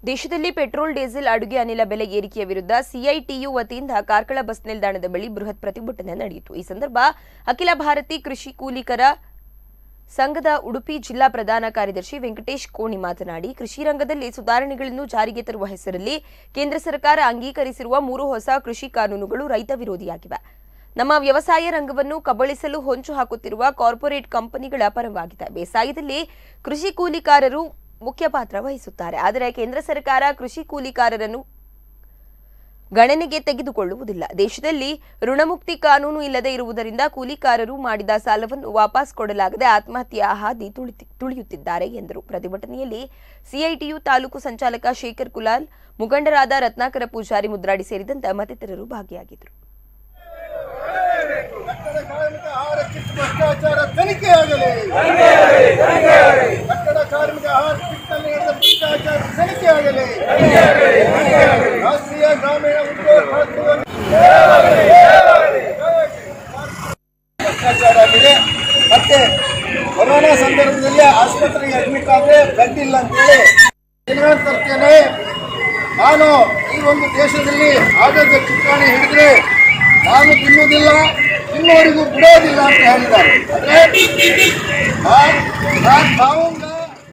ದೇಶದಲ್ಲಿ petrol diesel ಅಡುಗೆ ಅನಿಲ ಬೆಲೆ ಏರಿಕೆಯ ವಿರುದ್ಧ ಸಿಐಟಿಯು ವತಿಯಿಂದ ಕಾರ್ಕಳ ಬಸ್ ನಿಲ್ದಾಣದ ಬಳಿ ಬೃಹತ್ ಪ್ರತಿಭಟನೆ ನಡೆಯಿತು ಈ ಸಂದರ್ಭ ಅಖಿಲ ಭಾರತಿ ಕೃಷಿ ಕೂಲಿಕರ ಸಂಘದ ಉಡುಪಿ ಜಿಲ್ಲಾ ಪ್ರಧಾನ ಕಾರ್ಯದರ್ಶಿ ವೆಂಕಟೇಶ್ ಕೋಣಿ ಮಾತನಾಡಿ ಕೃಷಿ ರಂಗದಲ್ಲಿ ಸುಧಾರಣೆಗಳನ್ನು ಜಾರಿಗೆ ತರುವ ಹೆಸರಲ್ಲಿ ಕೇಂದ್ರ ಸರ್ಕಾರ ಅಂಗೀಕರಿಸಿರುವ ಮೂರು ಹೊಸ ಕೃಷಿ ಕಾನೂನುಗಳು ರೈತ ವಿರೋಧಿಯಾಗಿವೆ ನಮ್ಮ ವ್ಯವಸಾಯ ರಂಗವನ್ನು ಕಬಳಿಸಲು ಹೊಂಚು ಹಾಕುತ್ತಿರುವ ಕಾರ್ಪೊರೇಟ್ ಕಂಪನಿಗಳ ಪರವಾಗಿದೆ ಬೇಸಾಯದಲ್ಲಿ ಕೃಷಿ ಕೂಲಿಕಾರರು ಮುಖ್ಯ ಪಾತ್ರ ವಹಿಸುತ್ತಾರೆ ಆದರೆ ಕೇಂದ್ರ ಸರ್ಕಾರ ಕೃಷಿ ಕೂಲಿಕಾರರನ್ನು ಗಣನೆಗೆ ತೆಗೆದುಕೊಳ್ಳುವುದಿಲ್ಲ ದೇಶದಲ್ಲಿ ಋಣಮುಕ್ತಿ ಕಾನೂನು ಇಲ್ಲದೆ ಇರುವುದರಿಂದ ಕೂಲಿಕಾರರು ಮಾಡಿದ ಸಾಲವನ್ನು ವಾಪಸ್ ಕೊಡಲಾಗದೆ ಆತ್ಮಹತ್ಯೆಯ ಹಾದಿ ತುಳಿತಿ- ತುಳಿಯುತ್ತಿದ್ದಾರೆ ಎಂದರು ಪ್ರತಿಭಟನೆಯಲ್ಲಿ ಸಿಐಟಿಯು ತಾಲೂಕು ಸಂಚಾಲಕ ಶೇಖರ್ ಕುಲಾಲ್ ಮುಖಂಡರಾದ ರತ್ನಾಕರ ಪೂಜಾರಿ ಮುದ್ರಾಡಿ ಸೇರಿದಂತೆ ಮತ್ತಿತರರು ಭಾಗಿಯಾಗಿದ್ದರು ಕಟ್ಟಡ ಕಾರ್ಮಿಕ ಆಹಾರ ಕಿಟ್ ಭ್ರಷ್ಟಾಚಾರ ತನಿಖೆಯಾಗಲಿ ಕಟ್ಟಡ ಕಾರ್ಮಿಕ ಆಹಾರ ಕಿಟ್ನಲ್ಲಿ ನಡೆದ ಭ್ರಷ್ಟಾಚಾರ ತನಿಖೆಯಾಗಲಿ ರಾಷ್ಟ್ರೀಯ ಗ್ರಾಮೀಣ ಉದ್ಯೋಗ ಖಾತ್ರಿಯನ್ನು ಭ್ರಷ್ಟಾಚಾರ ಆಗಿದೆ ಮತ್ತೆ ಕೊರೋನಾ ಸಂದರ್ಭದಲ್ಲಿ ಆಸ್ಪತ್ರೆಗೆ ಅಡ್ಮಿಟ್ ಆದರೆ ಬೆಡ್ ಇಲ್ಲ ಅಂತೇಳಿ ದಿನಾಂಕ ತರ್ತೇನೆ ನಾನು ಈ ಒಂದು ದೇಶದಲ್ಲಿ ಆಡಳಿತ ಚುಕ್ಕಾಣಿ ಹಿಡಿದ್ರೆ ನಾನು ತಿನ್ನುವುದಿಲ್ಲ ತಿನ್ನುವವರಿಗೂ ಬಿಡೋದಿಲ್ಲ ಅಂತ ಹೇಳಿದ್ದಾರೆ ಅಂದ್ರೆ ಆ- ಆ ತಾವು